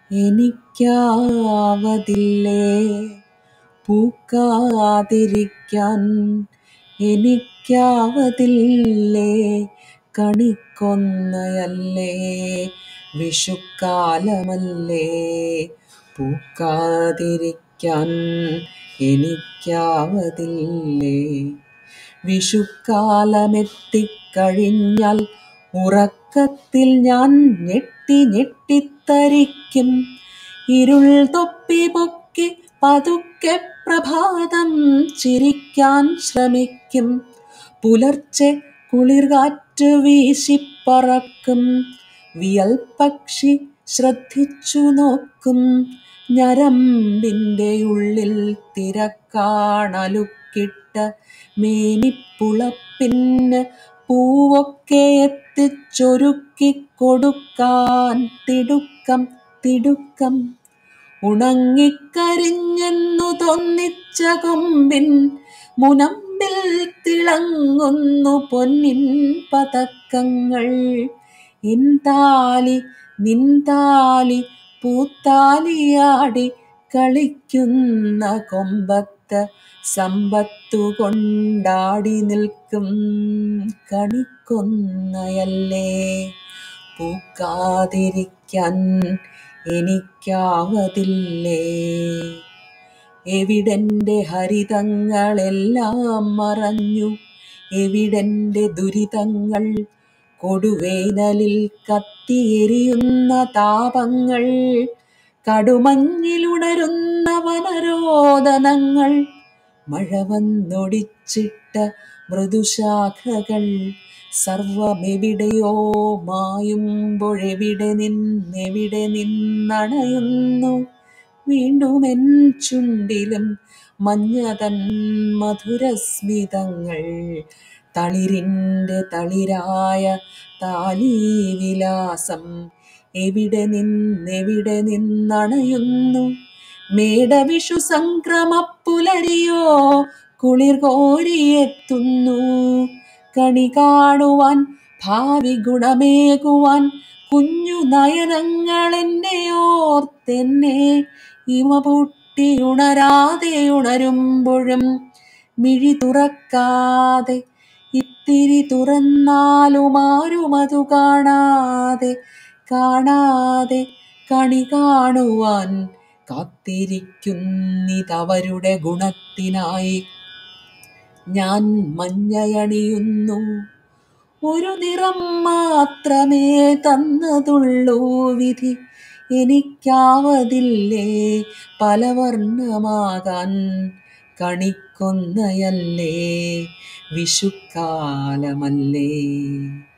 എനിക്കാവതില്ലേ പൂക്കാതിരിക്കാൻ എനിക്കാവതില്ലേ കണിക്കൊന്നയല്ലേ വിഷുക്കാലമല്ലേ പൂക്കാതിരിക്കാൻ എനിക്കാവതില്ലേ വിഷുക്കാലമെത്തിക്കഴിഞ്ഞാൽ ഉറക്കത്തിൽ ഞാൻ ഞെട്ടി ഞെട്ടിത്തരിക്കും ഇരുൾ തൊപ്പി പൊക്കി പതുക്കെ പ്രഭാതം ചിരിക്കാൻ ശ്രമിക്കും പുലർച്ചെ കുളിർകാറ്റ് വീശിപ്പറക്കും വിയൽ പക്ഷി ശ്രദ്ധിച്ചു നോക്കും ഞരമ്പിൻ്റെ ഉള്ളിൽ തിരക്കാണലുക്കിട്ട മേനിപ്പുളപ്പിന് പൂവൊക്കെ എത്തിച്ചൊരുക്കി കൊടുക്കാൻ തിടുക്കം തിടുക്കം ഉണങ്ങിക്കരിഞ്ഞെന്നു തോന്നിച്ച കൊമ്പിൻ മുനമ്പിൽ തിളങ്ങുന്നു പൊന്നിൻ പതക്കങ്ങൾ ഇൻതാലി നിൻതാലി പൂത്താലിയാടി കളിക്കുന്ന കൊമ്പത്ത് സമ്പത്തു കൊണ്ടാടി നിൽക്കും കണിക്കൊന്നയല്ലേ പൂക്കാതിരിക്കാൻ എനിക്കാവതില്ലേ എവിടെൻ്റെ ഹരിതങ്ങളെല്ലാം മറഞ്ഞു എവിടെൻ്റെ ദുരിതങ്ങൾ കൊടുവേനലിൽ കത്തിയെരിയുന്ന താപങ്ങൾ കടുമഞ്ഞിലുണരുന്ന വനരോദനങ്ങൾ മഴ വന്നൊടിച്ചിട്ട മൃദുശാഖകൾ സർവമെവിടെയോ മായുമ്പോഴെവിടെ നിന്നെവിടെ നിന്നണയുന്നു വീണ്ടുമെൻ ചുണ്ടിലും മഞ്ഞതൻ മധുരസ്മിതങ്ങൾ തളിരിൻ്റെ തളിരായ താലീവിലാസം എവിടെ നിന്നെവിടെ നിന്നണയുന്നു മേടവിഷു സംക്രമപ്പുലരിയോ കുളിർ കോരിയെത്തുന്നു കണി കാണുവാൻ ഭാവി ഗുണമേകുവാൻ കുഞ്ഞു നയനങ്ങൾ എന്നെ ഓർത്തെന്നെ ഇമ പൊട്ടി ഉണരാതെ ഉണരുമ്പോഴും മിഴി തുറക്കാതെ ഇത്തിരി തുറന്നാലും ആരും അതു കാണാതെ കാണാതെ കണി കാണുവാൻ കാത്തിരിക്കുന്നിതവരുടെ ഗുണത്തിനായി ഞാൻ മഞ്ഞയണിയുന്നു ഒരു നിറം മാത്രമേ തന്നതുള്ളൂ വിധി എനിക്കാവതില്ലേ പലവർണ്ണമാകാൻ കണിക്കൊന്നയല്ലേ വിഷുക്കാലമല്ലേ